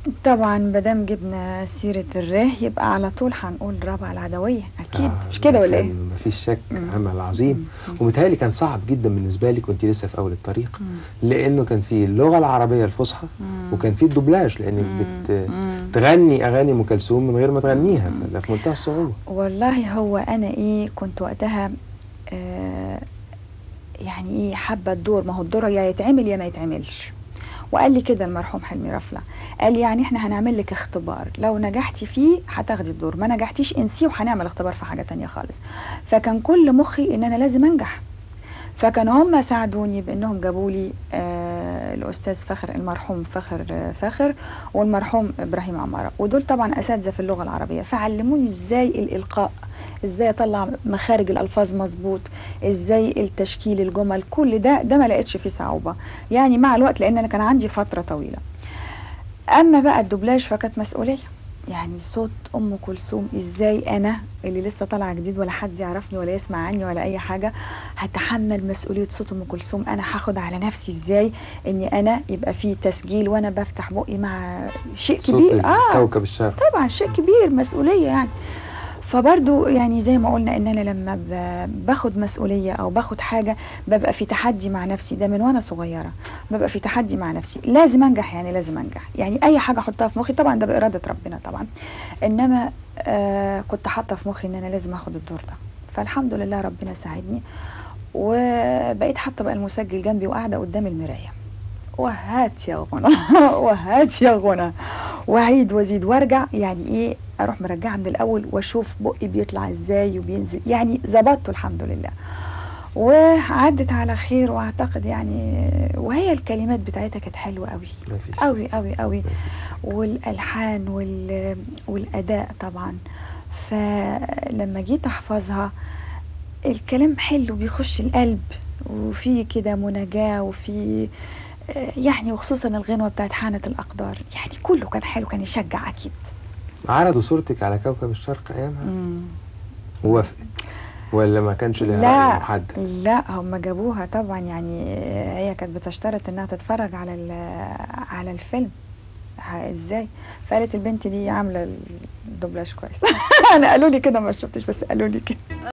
طبعا مادام جبنا سيرة الره يبقى على طول هنقول رابعة العدوية أكيد آه، مش كده ولا كان إيه؟ مفيش شك مم. عمل عظيم مم. ومتهيألي كان صعب جدا بالنسبة لك وانت لسه في أول الطريق مم. لأنه كان في اللغة العربية الفصحى مم. وكان في الدوبلاج لأنك مم. بت مم. تغني أغاني أم كلثوم من غير ما تغنيها فده في منتهى الصعوبة والله هو أنا إيه كنت وقتها آه يعني إيه حابة الدور ما هو الدور يا يتعمل يا ما يتعملش وقال لي كده المرحوم حلمي رفلة قال لي يعني احنا هنعمل لك اختبار لو نجحتي فيه هتاخدي الدور ما نجحتيش انسيه وهنعمل اختبار في حاجة تانية خالص فكان كل مخي ان انا لازم انجح فكانوا هم ساعدوني بانهم جابوا لي آه الاستاذ فخر المرحوم فخر آه فخر والمرحوم ابراهيم عماره ودول طبعا اساتذه في اللغه العربيه فعلموني ازاي الالقاء ازاي اطلع مخارج الالفاظ مظبوط ازاي التشكيل الجمل كل ده ده ما لقيتش فيه صعوبه يعني مع الوقت لان انا كان عندي فتره طويله اما بقى الدوبلاج فكانت مسؤوليه يعني صوت ام كلثوم ازاي انا اللي لسه طالعه جديد ولا حد يعرفني ولا يسمع عني ولا اي حاجه هتحمل مسؤوليه صوت ام كلثوم انا هاخد على نفسي ازاي اني انا يبقى في تسجيل وانا بفتح بقي مع شيء صوت كبير اه كوكب الشرق طبعا شيء كبير مسؤوليه يعني فبرضو يعني زي ما قلنا ان انا لما ب- باخد مسؤوليه او باخد حاجه ببقى في تحدي مع نفسي ده من وانا صغيره ببقى في تحدي مع نفسي لازم انجح يعني لازم انجح يعني اي حاجه احطها في مخي طبعا ده باراده ربنا طبعا انما آه كنت حاطه في مخي ان انا لازم اخد الدور ده فالحمد لله ربنا ساعدني وبقيت حاطه بقى المسجل جنبي وقاعده قدام المرايه وهات يا غنى وهات يا غنى واعيد وازيد وارجع يعني ايه اروح مرجعه من الاول واشوف بقي بيطلع ازاي وبينزل يعني ظبطته الحمد لله وعدت على خير واعتقد يعني وهي الكلمات بتاعتها كانت حلوه قوي مفيش قوي قوي قوي مفيش. والالحان وال والاداء طبعا فلما جيت احفظها الكلام حلو بيخش القلب وفي كده مناجاة وفي آه، يعني وخصوصا الغنوة بتاعت حانة الأقدار يعني كله كان حلو كان يشجع أكيد عرضوا صورتك على كوكب الشرق أيامها مم. ووافقت ولا ما كانش لها رأي لا محدد لا هم جابوها طبعا يعني هي كانت بتشترط انها تتفرج على ال- على الفيلم ح- ازاي فقالت البنت دي عامله الدوبلاج كويس انا قالوا لي كده ما شفتش بس قالوا لي كده